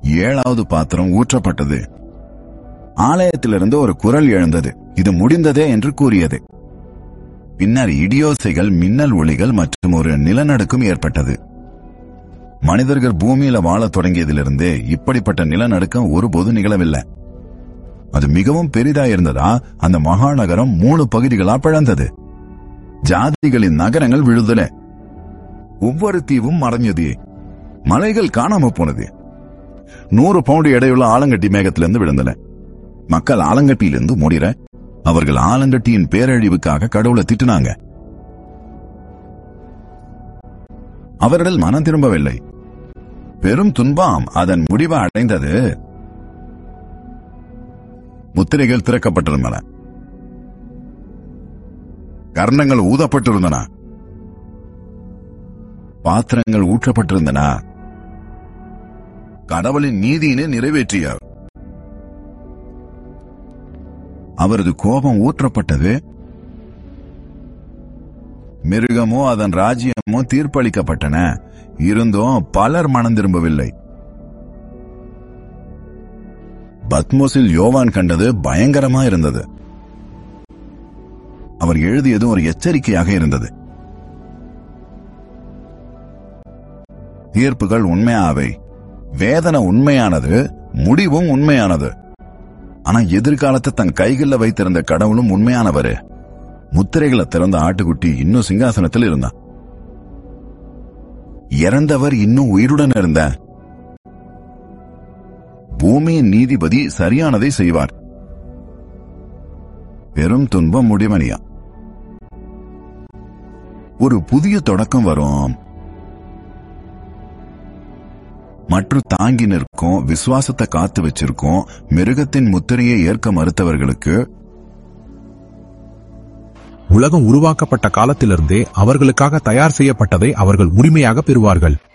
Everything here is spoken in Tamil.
ஏழாவது பாத்திரம் ஊற்றப்பட்டது ஆலயத்திலிருந்து ஒரு குரல் எழுந்தது இது முடிந்ததே என்று கூறியது பின்னர் இடியோசைகள் மின்னல் ஒளிகள் மற்றும் ஒரு நிலநடுக்கம் ஏற்பட்டது மனிதர்கள் பூமியில வாழத் தொடங்கியதிலிருந்தே இப்படிப்பட்ட நிலநடுக்கம் ஒருபோது நிகழவில்லை அது மிகவும் பெரிதா இருந்ததா அந்த மகாநகரம் மூணு பகுதிகளா பிளந்தது ஜாதிகளின் நகரங்கள் விழுதல ஒவ்வொரு தீவும் மறைஞ்சது மலைகள் காணாம போனது நூறு பவுண்டு எடையுள்ள ஆலங்கட்டி மேகத்திலிருந்து விழுந்தன மக்கள் ஆலங்கட்டியிலிருந்து முடிற அவர்கள் ஆலங்கட்டியின் பேரழிவுக்காக கடவுளை திட்டுனாங்க அவர்கள் மனம் திரும்பவில்லை பெரும் துன்பம் அதன் முடிவை அடைந்தது முத்திரைகள் திறக்கப்பட்டிருந்தன கர்ணங்கள் ஊதப்பட்டிருந்தன பாத்திரங்கள் ஊற்றப்பட்டிருந்தன கடவுளின் நீதியினை நிறைவேற்றியார் அவரது கோபம் ஊற்றப்பட்டது மிருகமோ அதன் ராஜ்யமோ தீர்ப்பளிக்கப்பட்டன இருந்தும் பலர் மனம் திரும்பவில்லை பத்மோஸில் யோவான் கண்டது பயங்கரமா இருந்தது அவர் எழுதியது ஒரு எச்சரிக்கையாக இருந்தது தீர்ப்புகள் உண்மையாவை வேதனை உண்மையானது முடிவும் உண்மையானது ஆனா எதிர்காலத்தை தன் கைகள்ல வைத்திருந்த கடவுளும் உண்மையானவரு முத்திரைகளை திறந்த ஆட்டுக்குட்டி இன்னும் சிங்காசனத்தில் இருந்தான் இறந்தவர் இன்னும் உயிருடன் இருந்த பூமியின் நீதிபதி சரியானதை செய்வார் பெரும் துன்பம் முடிவனியா ஒரு புதிய தொடக்கம் வரும் மற்றும் தாங்கி நிற்கும் விசுவாசத்தை காத்து வச்சிருக்கோம் மிருகத்தின் முத்திரையை ஏற்க மறுத்தவர்களுக்கு உலகம் உருவாக்கப்பட்ட காலத்திலிருந்தே அவர்களுக்காக தயார் செய்யப்பட்டதை அவர்கள் உரிமையாக பெறுவார்கள்